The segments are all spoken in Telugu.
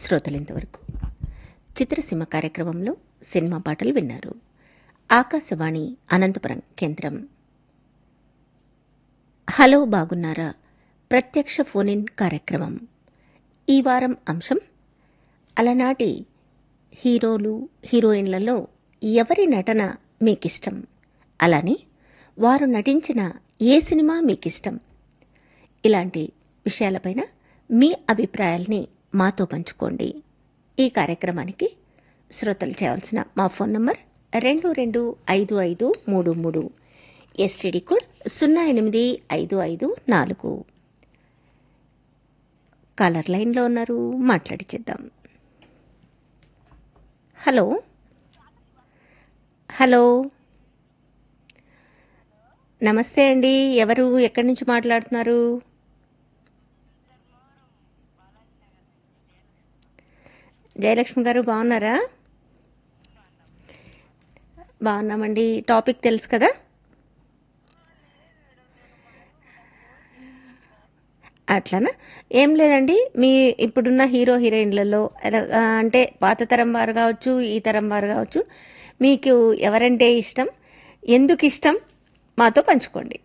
శ్రోతలింతవరకు చిత్రసీమ కార్యక్రమంలో సినిమా పాటలు విన్నారు ఆకాశవాణి అనంతపురం కేంద్రం హలో బాగున్నారా ప్రత్యక్ష ఫోన్ ఇన్ కార్యక్రమం ఈ వారం అంశం అలనాటి హీరోలు హీరోయిన్లలో ఎవరి నటన మీకిష్టం అలానే వారు నటించిన ఏ సినిమా మీకిష్టం ఇలాంటి విషయాలపైన మీ అభిప్రాయాల్ని మాతో పంచుకోండి ఈ కార్యక్రమానికి శ్రోతలు చేయవలసిన మా ఫోన్ నంబర్ రెండు రెండు ఐదు ఐదు మూడు మూడు ఎస్టీడీ కోడ్ సున్నా ఎనిమిది ఐదు ఐదు నాలుగు కాలర్ లైన్లో ఉన్నారు మాట్లాడిచేద్దాం హలో హలో నమస్తే అండి ఎవరు ఎక్కడి నుంచి మాట్లాడుతున్నారు జయలక్ష్మి గారు బాగున్నారా బాగున్నామండి టాపిక్ తెలుసు కదా అట్లానా ఏం లేదండి మీ ఇప్పుడున్న హీరో హీరోయిన్లలో ఎలా- ఆ, అంటే పాత తరం వారు కావచ్చు ఈ తరం వారు కావచ్చు మీకు ఎవరంటే ఇష్టం ఎందుకు ఇష్టం మాతో పంచుకోండి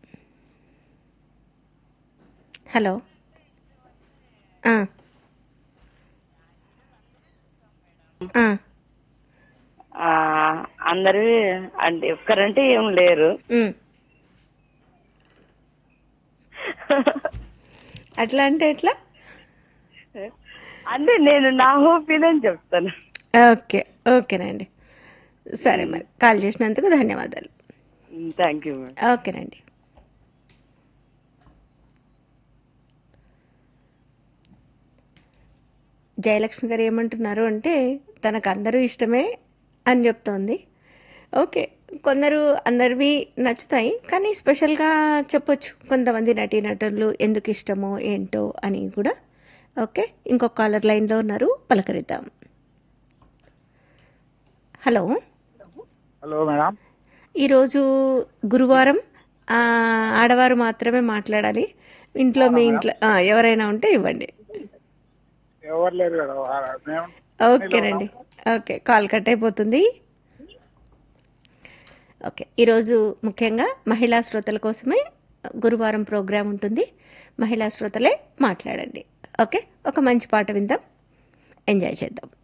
హలో ఆ. ఆ, ఆ, అందరూ అంటే ఒక్కరంటే ఏం లేరు ఉమ్. అట్లా అంటే ఎట్లా అంటే నేను నా ఒపీనియన్ చెప్తాను ఓకే ఓకేనండి సరే మరి కాల్ చేసినందుకు ధన్యవాదాలు థ్యాంక్ యూ మేడం ఓకేనండి జయలక్ష్మి గారు ఏమంటున్నారు అంటే తనకు అందరూ ఇష్టమే అని చెప్తోంది ఓకే కొందరు అందరివి నచ్చుతాయి కానీ స్పెషల్గా చెప్పొచ్చు కొంతమంది నటీనటులు ఎందుకు ఇష్టమో ఏంటో అని కూడా ఓకే ఇంకొక కాలర్ లైన్లో ఉన్నారు పలకరిద్దాం హలో హలో మేడం ఈరోజు గురువారం ఆ, ఆడవారు మాత్రమే మాట్లాడాలి ఇంట్లో మీ ఇంట్లో ఆ, ఎవరైనా ఉంటే ఇవ్వండి ఎవరు లేరు కదా వా- మేము ఓకేనండి ఓకే కాల్ కట్ అయిపోతుంది ఓకే ఈరోజు ముఖ్యంగా మహిళా శ్రోతల కోసమే గురువారం ప్రోగ్రాం ఉంటుంది మహిళా శ్రోతలే మాట్లాడండి ఓకే ఒక మంచి పాట విందాం ఎంజాయ్ చేద్దాం